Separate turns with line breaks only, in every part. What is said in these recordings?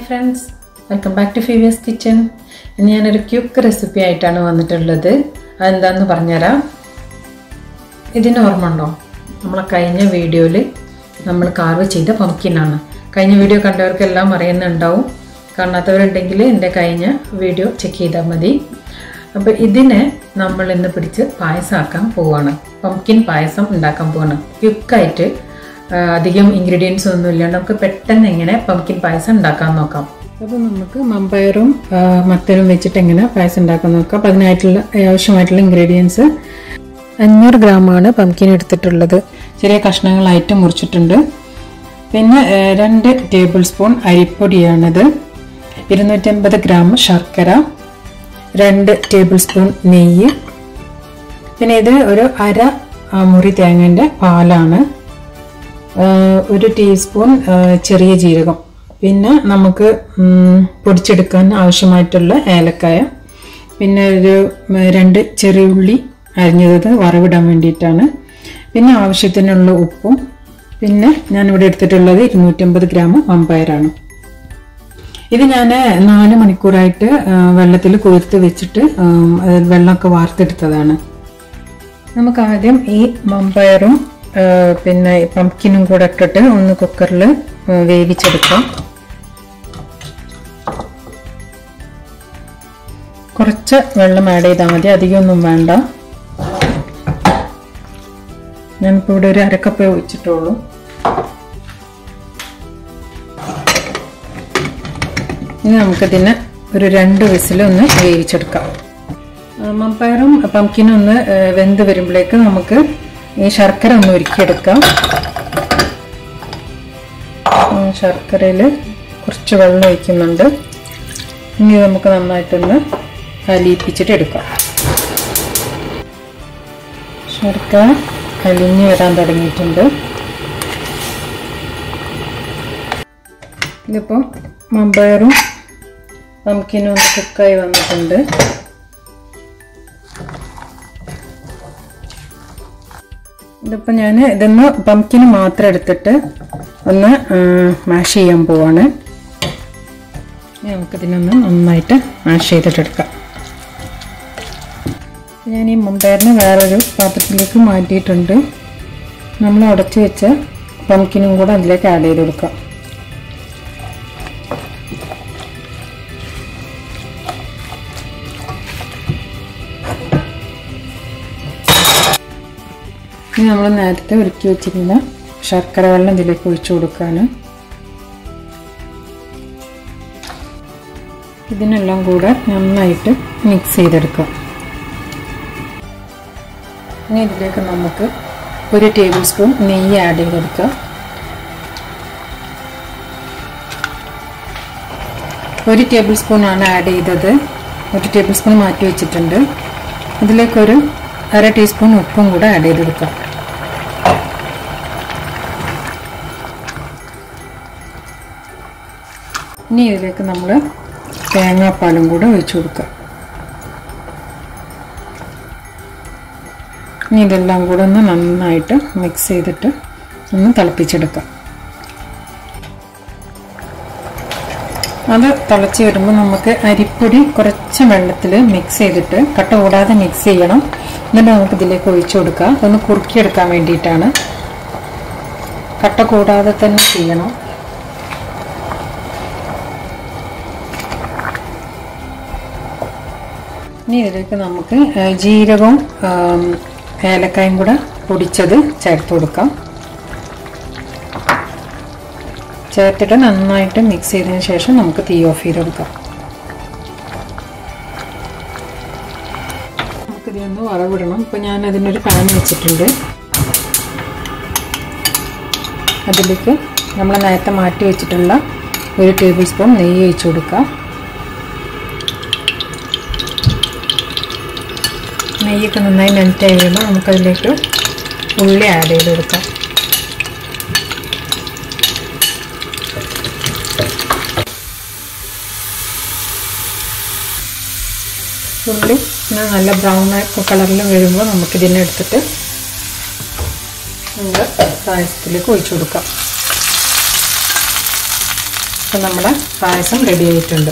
friends welcome back to ഫീവിയസ് kitchen ഇന്ന് ഞാനൊരു ക്യുക്ക് റെസിപ്പി ആയിട്ടാണ് വന്നിട്ടുള്ളത് അതെന്താന്ന് പറഞ്ഞുതരാം ഇതിന് ഓർമ്മ ഉണ്ടോ നമ്മളെ കഴിഞ്ഞ വീഡിയോയിൽ നമ്മൾ കാർവ് ചെയ്ത പംകിനാണ് കഴിഞ്ഞ വീഡിയോ കണ്ടവർക്കെല്ലാം അറിയുന്നുണ്ടാവും കാണാത്തവരുണ്ടെങ്കിൽ എൻ്റെ കഴിഞ്ഞ വീഡിയോ ചെക്ക് ചെയ്താൽ മതി അപ്പോൾ ഇതിനെ നമ്മൾ ഇന്ന് പിടിച്ച് പായസമാക്കാൻ പോവാണ് പംകിൻ പായസം ഉണ്ടാക്കാൻ പോവാണ് ക്യുക്കായിട്ട് അധികം ഇൻഗ്രീഡിയൻസ് ഒന്നും ഇല്ലാണ്ട് നമുക്ക് പെട്ടെന്ന് എങ്ങനെ പംകിൻ പായസം ഉണ്ടാക്കാൻ നോക്കാം അപ്പോൾ നമുക്ക് മമ്പയറും മത്തനും വെച്ചിട്ട് എങ്ങനെ പായസം ഉണ്ടാക്കാൻ നോക്കാം അപ്പോൾ അതിനായിട്ടുള്ള ആവശ്യമായിട്ടുള്ള ഇൻഗ്രീഡിയൻസ് അഞ്ഞൂറ് ഗ്രാമാണ് പംകിൻ എടുത്തിട്ടുള്ളത് ചെറിയ കഷ്ണങ്ങളായിട്ട് മുറിച്ചിട്ടുണ്ട് പിന്നെ ഏഹ്, രണ്ട് ടേബിൾ സ്പൂൺ അരിപ്പൊടിയാണിത് ഇരുന്നൂറ്റമ്പത് ഗ്രാം ശർക്കര രണ്ട് ടേബിൾ സ്പൂൺ നെയ്യ് പിന്നെ ഇത് ഒരു അര ആ, മുറി തേങ്ങൻ്റെ പാലാണ് ആഹ് ഒരു ടീസ്പൂൺ ആഹ് ചെറിയ ജീരകം പിന്നെ നമുക്ക് ഉം, പൊടിച്ചെടുക്കാൻ ആവശ്യമായിട്ടുള്ള ഏലക്കായ പിന്നെ ഒരു ഉം, രണ്ട് ചെറിയ ഉള്ളി അരിഞ്ഞത് വറവിടാൻ വേണ്ടിയിട്ടാണ് പിന്നെ ആവശ്യത്തിനുള്ള ഉപ്പും പിന്നെ ഞാനിവിടെ എടുത്തിട്ടുള്ളത് ഇരുന്നൂറ്റമ്പത് ഗ്രാം വമ്പയറാണ് ഇത് ഞാൻ നാല് മണിക്കൂറായിട്ട് വെള്ളത്തിൽ കുതിർത്ത് വെച്ചിട്ട് ഉം, അത് വെള്ളമൊക്കെ വാർത്തെടുത്തതാണ് നമുക്ക് ആദ്യം ഈ മമ്പയറും ആ, പിന്നെ പംകിനും കൂടെ ഇട്ടിട്ട് ഒന്ന് കുക്കറിൽ വേവിച്ചെടുക്കാം കുറച്ച് വെള്ളം ആഡ് ചെയ്താൽ മതി അധികമൊന്നും വേണ്ട ഞാനിപ്പോൾ ഇവിടെ ഒരു അരക്കപ്പേ ഒഴിച്ചിട്ടുള്ളൂ ഇനി നമുക്കിതിനെ ഒരു രണ്ട് വിസിലൊന്ന് വേവിച്ചെടുക്കാം മമ്പയറും പംകിനും ഒന്ന് ആ, വെന്ത് വരുമ്പോഴേക്ക് നമുക്ക് ഈ ശർക്കര ഒന്ന് ഉരുക്കിയെടുക്കാം ശർക്കരയിൽ കുറച്ച് വെള്ളം ഒഴിക്കുന്നുണ്ട് ഇനി നമുക്ക് നന്നായിട്ടൊന്ന് അലിയിപ്പിച്ചിട്ട് എടുക്കാം ശർക്കര അലിഞ്ഞ് വരാൻ തുടങ്ങിയിട്ടുണ്ട് ഇതിപ്പോൾ മമ്പയറും പംകിനും ഒന്ന് കുക്കായി വന്നിട്ടുണ്ട് ഇതിപ്പോൾ ഞാൻ ഇതൊന്ന് പംകിന് മാത്രം എടുത്തിട്ട് ഒന്ന് മാഷ് ചെയ്യാൻ പോവാണ് ഇനി നമുക്കിതിനൊന്ന് നന്നായിട്ട് മാഷ് ചെയ്തിട്ടെടുക്കാം ഞാൻ ഈ മുമ്പേറിന് വേറൊരു പാത്രത്തിലേക്ക് മാറ്റിയിട്ടുണ്ട് നമ്മൾ ഉടച്ചു വെച്ച പംകിനും കൂടെ അതിലേക്ക് ആഡ് ചെയ്ത് കൊടുക്കാം ഇനി നമ്മൾ നേരത്തെ ഒരുക്കി വെച്ചിരുന്ന ശർക്കര വെള്ളം ഇതിലേക്ക് ഒഴിച്ചു കൊടുക്കുകയാണ് ഇതിനെല്ലാം കൂടെ നന്നായിട്ട് മിക്സ് ചെയ്തെടുക്കാം ഇനി ഇതിലേക്ക് നമുക്ക് ഒരു ടേബിൾ സ്പൂൺ നെയ്യ് ആഡ് ചെയ്തെടുക്കാം ഒരു ടേബിൾ സ്പൂൺ ആണ് ആഡ് ചെയ്തത് ഒരു ടേബിൾ സ്പൂൺ മാറ്റി വെച്ചിട്ടുണ്ട് ഇതിലേക്കൊരു അര ടീസ്പൂൺ ഉപ്പും കൂടെ ആഡ് ചെയ്ത് കൊടുക്കാം ഇനി ഇതിലേക്ക് നമ്മൾ തേങ്ങാപ്പാലും കൂടെ ഒഴിച്ചു കൊടുക്കാം ഇനി ഇതെല്ലാം കൂടെ ഒന്ന് നന്നായിട്ട് മിക്സ് ചെയ്തിട്ട് ഒന്ന് തിളപ്പിച്ചെടുക്കാം അത് തിളച്ച് വരുമ്പോൾ നമുക്ക് അരിപ്പൊടി കുറച്ച് വെള്ളത്തിൽ മിക്സ് ചെയ്തിട്ട് കട്ട കൂടാതെ മിക്സ് ചെയ്യണം എന്നിട്ട് നമുക്ക് ഇതിലേക്ക് ഒഴിച്ചു കൊടുക്കാം ഒന്ന് കുറുക്കിയെടുക്കാൻ വേണ്ടിയിട്ടാണ് കട്ട കൂടാതെ തന്നെ ചെയ്യണം ഇനി ഇതിലേക്ക് നമുക്ക് ജീരകവും ഏലക്കായും കൂടെ പൊടിച്ചത് ചേർത്ത് കൊടുക്കാം ചേർത്തിട്ട് നന്നായിട്ട് മിക്സ് ചെയ്തതിന് ശേഷം നമുക്ക് തീ ഓഫ് ചെയ്ത് കൊടുക്കാം നമുക്കിതൊന്ന് വറവിടണം ഇപ്പോൾ ഞാൻ അതിനൊരു പാൻ വെച്ചിട്ടുണ്ട് അതിലേക്ക് നമ്മൾ നേരത്തെ മാറ്റി വെച്ചിട്ടുള്ള ഒരു ടേബിൾ സ്പൂൺ നെയ്യ് ഒഴിച്ചു കൊടുക്കാം നെയ്യൊക്കെ നന്നായി മെൽറ്റ് കഴിയുമ്പോൾ നമുക്കതിലേക്ക് ഉള്ളി ആഡ് ചെയ്ത് കൊടുക്കാം ഉള്ളി നല്ല ബ്രൗൺ കളറിൽ വരുമ്പോൾ നമുക്കിതിനെ എടുത്തിട്ട് നമ്മൾ പായസത്തിലേക്ക് ഒഴിച്ചു കൊടുക്കാം അപ്പം നമ്മുടെ പായസം റെഡി ആയിട്ടുണ്ട്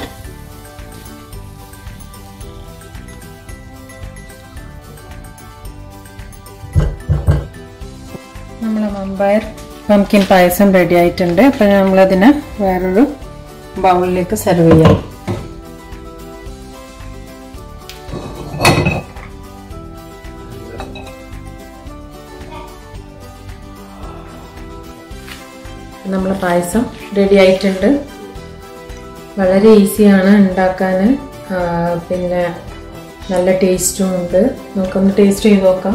നമ്മളെ മമ്പയർ പംകിൻ പായസം റെഡി ആയിട്ടുണ്ട് അപ്പം നമ്മളതിനെ വേറൊരു ബൗളിലേക്ക് സെർവ് ചെയ്യാം നമ്മളെ പായസം റെഡി ആയിട്ടുണ്ട് വളരെ ഈസിയാണ് ഉണ്ടാക്കാൻ പിന്നെ നല്ല ടേസ്റ്റും ഉണ്ട് നമുക്കൊന്ന് ടേസ്റ്റ് ചെയ്ത് നോക്കാം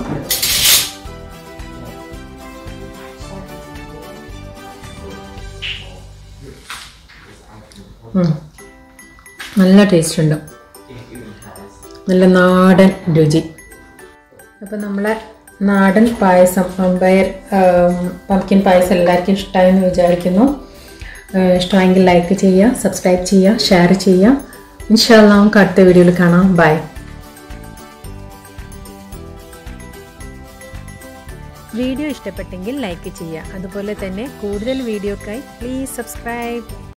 നല്ല ടേസ്റ്റ് ഉണ്ട് നല്ല നാടൻ രുചി അപ്പം നമ്മളെ നാടൻ പായസം പമ്പയർ പംകിൻ പായസം എല്ലാവർക്കും ഇഷ്ടമായെന്ന് വിചാരിക്കുന്നു ഇഷ്ടമായെങ്കിൽ ലൈക്ക് ചെയ്യുക സബ്സ്ക്രൈബ് ചെയ്യുക ഷെയർ ചെയ്യുക ഇൻഷാല്ല നമുക്ക് അടുത്ത വീഡിയോയിൽ കാണാം ബൈ
വീഡിയോ ഇഷ്ടപ്പെട്ടെങ്കിൽ ലൈക്ക് ചെയ്യുക അതുപോലെ തന്നെ കൂടുതൽ വീഡിയോക്കായി പ്ലീസ് സബ്സ്ക്രൈബ്